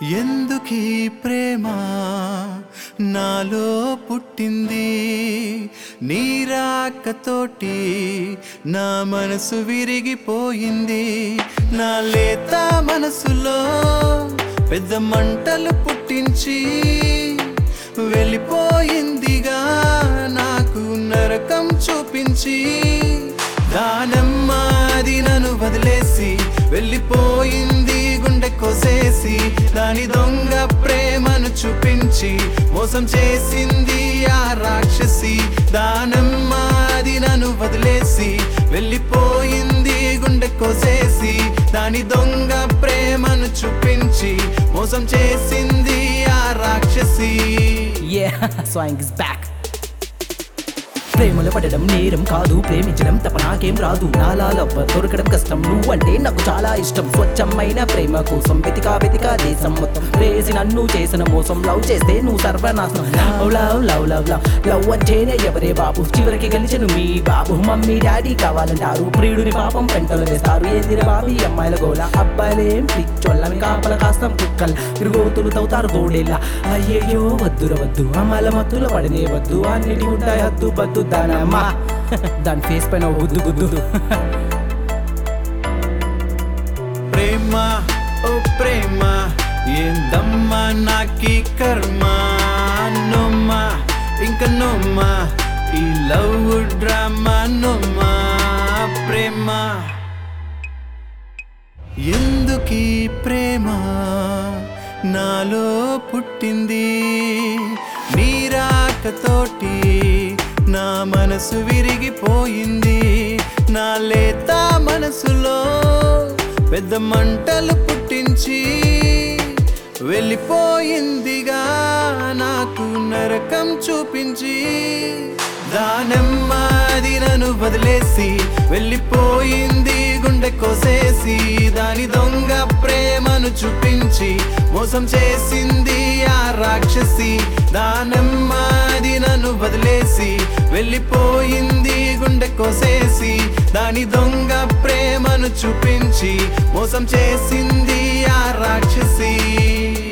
ఎందుకీ ప్రేమ నాలో పుట్టింది నీరాకతోటి నా మనసు విరిగిపోయింది నా లేత మనసులో పెద్ద మంటలు పుట్టించి వెళ్ళిపోయిందిగా నాకు నరకం చూపించి దానమ్మ అది నన్ను వదిలేసి వెళ్ళిపోయింది గుండె కోసేసి దాని దొంగ ప్రేమను చూపించి మోసం చేసింది ఆ రాక్షసి దానమ్మ అది నన్ను వదిలేసి వెళ్ళిపోయింది గుండె కోసేసి దాని దొంగ ప్రేమను చూపించి మోసం చేసింది ఆ రాక్షసి Yeah, Swang is back. ప్రేమలో పడడం నేరం కాదు ప్రేమించడం తప్ప నాకేం రాదు నాలా లవ్వ దొరకడం కష్టం నువ్వంటే నాకు చాలా ఇష్టం స్వచ్ఛమైన ప్రేమ కోసం వెతికా వెతికా దేశం మొత్తం రేసి నన్ను చేసిన మోసం లవ్ చేస్తే నువ్వు సర్వనాశనం love love love love love love అంటేనే ఎవరే బాబు చివరికి గెలిచను మీ బాబు మమ్మీ డాడీ కావాలంటారు ప్రియుడిని పాపం పెంటలు వేస్తారు ఏందిర బాబు ఈ అమ్మాయిల గోల అబ్బాయిలేం పిచ్చోళ్ళని కాపల కాస్తం కుక్కలు తిరుగోతులు తవ్వుతారు తోడేలా అయ్యయ్యో వద్దుర వద్దు అమ్మాయిల మత్తుల పడనే వద్దు అన్నిటి ఉంటాయి హద్దు బద్దు దానమ్మా దాని ఫేస్ పైన ఓ గుద్దు గుద్దు ప్రేమ ఓ ప్రేమ ఏందమ్మా నాకి కర్మ నొమ్మా ఇంక నొమ్మా ఈ లవ్ డ్రామా నొమ్మా ప్రేమ ఎందుకీ ప్రేమ నాలో పుట్టింది నీరాకతోటి నా మనసు విరిగిపోయింది నా లేత మనసులో పెద్ద మంటలు పుట్టించి వెళ్ళిపోయిందిగా నాకు నరకం చూపించి దానమ్మాది నన్ను వదిలేసి వెళ్ళిపోయింది గుండె కోసేసి దాని దొంగ ప్రేమను చూపించి మోసం చేసింది ఆ రాక్షసి దానమ్మాది నన్ను వదిలేసి వెళ్ళిపోయింది గుండె కోసేసి దాని దొంగ ప్రేమను చూపించి మోసం చేసింది ఆ రాక్షసి